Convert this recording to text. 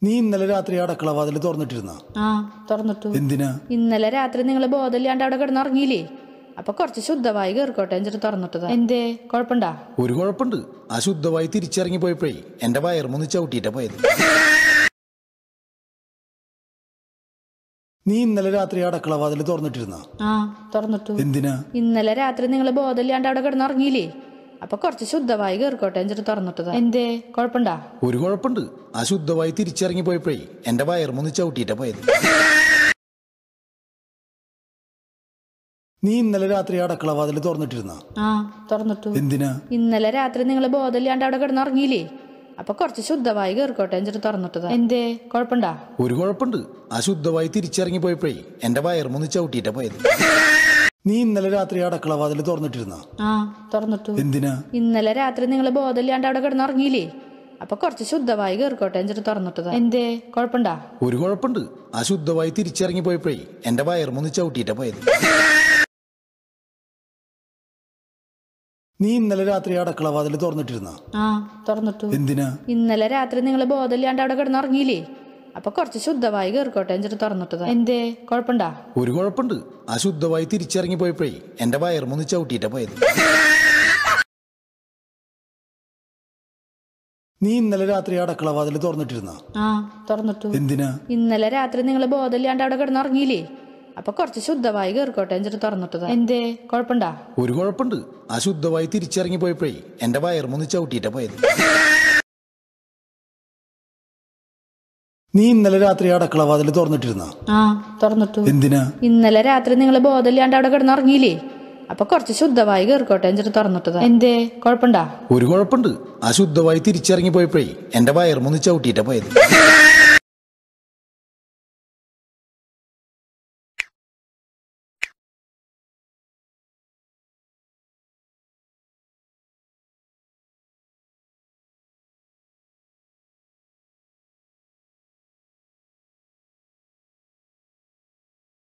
നീ ഇന്നലെ രാത്രി അടക്കള വാതിൽ തുറന്നിട്ടിരുന്ന ആ തുറന്നിട്ടു എന്തിനാ ഇന്നലെ രാത്രി നിങ്ങൾ ബോധമില്ലാണ്ട് അവിടെ കിടന്നുറങ്ങിയില്ലേ അപ്പൊ കുറച്ച് ശുദ്ധമായി കയറിക്കോട്ടെ എന്നിട്ട് തുറന്നിട്ടതാ എന്തേ കുഴപ്പമുണ്ടാ ഒരു കുഴപ്പമുണ്ട് ആ ശുദ്ധമായി തിരിച്ചിറങ്ങി പോയപ്പോഴേ എന്റെ വയർമൊന്ന് ചവിട്ടിയിട്ടാ പോയത് നീ ഇന്നലെ രാത്രി അടക്കള വാതിൽ തുറന്നിട്ടിരുന്ന ആ തുറന്നിട്ടു എന്തിനാ ഇന്നലെ രാത്രി നിങ്ങൾ ബോധമില്ലാണ്ട് അവിടെ കിടന്നുറങ്ങിയില്ലേ അപ്പൊ കുറച്ച് ശുദ്ധമായി കയറിക്കോട്ടെ എന്നിട്ട് തുറന്നിട്ടതാ എന്തേ കുഴപ്പമുണ്ടാ ഒരു കുഴപ്പമുണ്ട് ആ ശുദ്ധമായി തിരിച്ചിറങ്ങി പോയപ്പോഴേ എന്റെ വയർമൊന്ന് ചവിട്ടിയിട്ടാ പോയത് നീ ഇന്നലെ രാത്രി അടക്കള വാതിൽ തുറന്നിട്ടിരുന്ന ആ തുറന്നിട്ടു എന്തിനാ ഇന്നലെ രാത്രി നിങ്ങൾ ബോധമില്ലാണ്ട് അവിടെ കിടന്നുറങ്ങിയില്ലേ അപ്പൊ കുറച്ച് ശുദ്ധമായി കയറിക്കോട്ടെ എന്നിട്ട് തുറന്നിട്ടതാ എന്തേ കുഴപ്പമുണ്ടാ ഒരു കുഴപ്പമുണ്ട് ആ ശുദ്ധമായി തിരിച്ചിറങ്ങി പോയപ്പോഴേ എന്റെ വയർമൊന്ന് ചവിട്ടിയിട്ടാ പോയത് നീ ഇന്നലെ രാത്രി അടക്കള വാതിൽ തുറന്നിട്ടിരുന്ന ആ തുറന്നിട്ടു എന്തിനാ ഇന്നലെ രാത്രി നിങ്ങൾ ബോധമില്ലാണ്ട് അവിടെ കിടന്നുറങ്ങിയില്ലേ അപ്പൊ കുറച്ച് ശുദ്ധമായി കയറിക്കോട്ടെ എന്നിട്ട് തുറന്നിട്ടതാ എന്തേ കുഴപ്പമുണ്ടാ ഒരു കുഴപ്പമുണ്ട് ആ ശുദ്ധമായി തിരിച്ചിറങ്ങി പോയപ്പോഴേ എന്റെ വയർമൊന്ന് ചവിട്ടിയിട്ടാ പോയത് നീ ഇന്നലെ രാത്രി അടക്കള വാതിൽ തുറന്നിട്ടിരുന്ന ആ തുറന്നിട്ടു എന്തിനാ ഇന്നലെ രാത്രി നിങ്ങൾ ബോധമില്ലാണ്ട് അവിടെ കിടന്നുറങ്ങിയില്ലേ അപ്പൊ കുറച്ച് ശുദ്ധമായി കയറിക്കോട്ടെ എന്നിട്ട് തുറന്നിട്ടതാ എന്തേ കുഴപ്പമുണ്ടാ ഒരു കുഴപ്പമുണ്ട് ആ ശുദ്ധമായി തിരിച്ചിറങ്ങി പോയപ്പോഴേ എന്റെ വയർമൊന്ന് ചവിട്ടിയിട്ടാ പോയത് നീ ഇന്നലെ രാത്രി അടക്കള വാതിൽ തുറന്നിട്ടിരുന്ന ആ തുറന്നിട്ടു എന്തിനാ ഇന്നലെ രാത്രി നിങ്ങൾ ബോധമില്ലാണ്ട് അവിടെ കിടന്നുറങ്ങിയില്ലേ അപ്പൊ കുറച്ച് ശുദ്ധമായി കയറിക്കോട്ടെ എന്നിട്ട് തുറന്നിട്ടതാ എന്തേ കുഴപ്പമുണ്ടാ ഒരു കുഴപ്പമുണ്ട് ആ ശുദ്ധമായി തിരിച്ചിറങ്ങി പോയപ്പോഴേ എന്റെ വയർമൊന്ന് ചവിട്ടിയിട്ടാ പോയത് നീ ഇന്നലെ രാത്രി അടക്കള വാതിൽ തുറന്നിട്ടിരുന്ന ആ തുറന്നിട്ടു എന്തിനാ ഇന്നലെ രാത്രി നിങ്ങൾ ബോധമില്ലാണ്ട് അവിടെ കിടന്നുറങ്ങിയില്ലേ അപ്പൊ കുറച്ച് ശുദ്ധമായി കയറിക്കോട്ടെ എന്നിട്ട് തുറന്നിട്ടതാ എന്തേ കുഴപ്പമുണ്ടാ ഒരു കുഴപ്പമുണ്ട് ആ ശുദ്ധമായി തിരിച്ചിറങ്ങി പോയപ്പോഴേ എന്റെ വയർമൊന്ന് ചവിട്ടിയിട്ടാ പോയത്